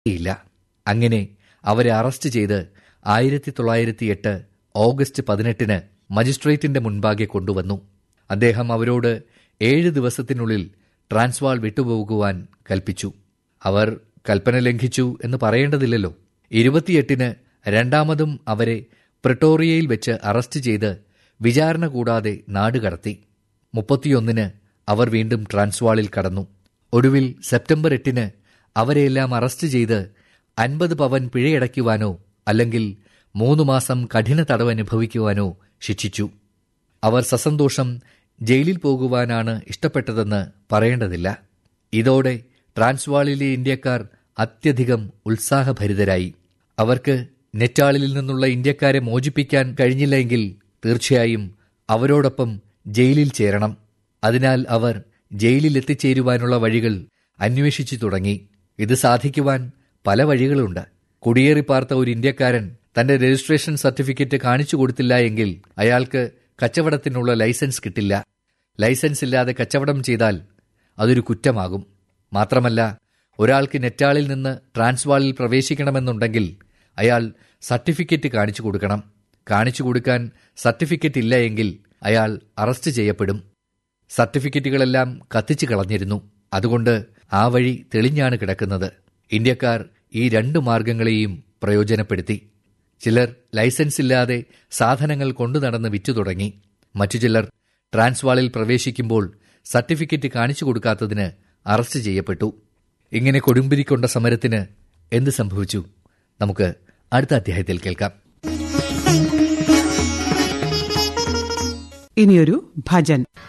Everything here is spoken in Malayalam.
ഇല്ല അങ്ങനെ അവരെ അറസ്റ്റ് ചെയ്ത് ആയിരത്തി തൊള്ളായിരത്തി എട്ട് ഓഗസ്റ്റ് പതിനെട്ടിന് മജിസ്ട്രേറ്റിന്റെ മുൻപാകെ കൊണ്ടുവന്നു അദ്ദേഹം അവരോട് ഏഴ് ദിവസത്തിനുള്ളിൽ ട്രാൻസ്വാൾ വിട്ടുപോകുവാൻ കൽപ്പിച്ചു അവർ കൽപ്പന ലംഘിച്ചു എന്ന് പറയേണ്ടതില്ലല്ലോ ഇരുപത്തിയെട്ടിന് രണ്ടാമതും അവരെ പ്രിട്ടോറിയയിൽ വെച്ച് അറസ്റ്റ് ചെയ്ത് വിചാരണ കൂടാതെ നാടുകടത്തി മുപ്പത്തിയൊന്നിന് അവർ വീണ്ടും ട്രാൻസ്വാളിൽ കടന്നു ഒടുവിൽ സെപ്റ്റംബർ എട്ടിന് അവരെയെല്ലാം അറസ്റ്റ് ചെയ്ത് അൻപത് പവൻ പിഴയടയ്ക്കുവാനോ അല്ലെങ്കിൽ മൂന്ന് മാസം കഠിന തടവ് അനുഭവിക്കുവാനോ ശിക്ഷിച്ചു അവർ സസന്തോഷം ജയിലിൽ പോകുവാനാണ് ഇഷ്ടപ്പെട്ടതെന്ന് പറയേണ്ടതില്ല ഇതോടെ ട്രാൻസ്വാളിലെ ഇന്ത്യക്കാർ അത്യധികം ഉത്സാഹഭരിതരായി അവർക്ക് നെറ്റാളിൽ നിന്നുള്ള ഇന്ത്യക്കാരെ മോചിപ്പിക്കാൻ കഴിഞ്ഞില്ലെങ്കിൽ തീർച്ചയായും അവരോടൊപ്പം ജയിലിൽ ചേരണം അതിനാൽ അവർ ജയിലിൽ എത്തിച്ചേരുവാനുള്ള വഴികൾ അന്വേഷിച്ചു തുടങ്ങി ഇത് സാധിക്കുവാൻ പല വഴികളുണ്ട് കുടിയേറി പാർത്ത ഒരു ഇന്ത്യക്കാരൻ തന്റെ രജിസ്ട്രേഷൻ സർട്ടിഫിക്കറ്റ് കാണിച്ചു കൊടുത്തില്ല എങ്കിൽ അയാൾക്ക് കച്ചവടത്തിനുള്ള ലൈസൻസ് കിട്ടില്ല ലൈസൻസ് ഇല്ലാതെ കച്ചവടം ചെയ്താൽ അതൊരു കുറ്റമാകും മാത്രമല്ല ഒരാൾക്ക് നെറ്റാളിൽ നിന്ന് ട്രാൻസ്വാളിൽ പ്രവേശിക്കണമെന്നുണ്ടെങ്കിൽ അയാൾ സർട്ടിഫിക്കറ്റ് കാണിച്ചു കൊടുക്കണം കാണിച്ചു കൊടുക്കാൻ സർട്ടിഫിക്കറ്റ് ഇല്ല എങ്കിൽ അയാൾ അറസ്റ്റ് ചെയ്യപ്പെടും സർട്ടിഫിക്കറ്റുകളെല്ലാം കത്തിച്ചു കളഞ്ഞിരുന്നു അതുകൊണ്ട് ആ വഴി തെളിഞ്ഞാണ് കിടക്കുന്നത് ഇന്ത്യക്കാർ ഈ രണ്ട് മാർഗങ്ങളെയും പ്രയോജനപ്പെടുത്തി ചിലർ ലൈസൻസ് ഇല്ലാതെ സാധനങ്ങൾ കൊണ്ടു നടന്ന് വിറ്റു തുടങ്ങി മറ്റു ചിലർ ട്രാൻസ്വാളിൽ പ്രവേശിക്കുമ്പോൾ സർട്ടിഫിക്കറ്റ് കാണിച്ചു കൊടുക്കാത്തതിന് അറസ്റ്റ് ചെയ്യപ്പെട്ടു ഇങ്ങനെ കൊടുമ്പിരിക്കൊണ്ട സമരത്തിന് എന്ത് സംഭവിച്ചു നമുക്ക് അടുത്ത അധ്യായത്തിൽ കേൾക്കാം ഇനിയൊരു ഭജൻ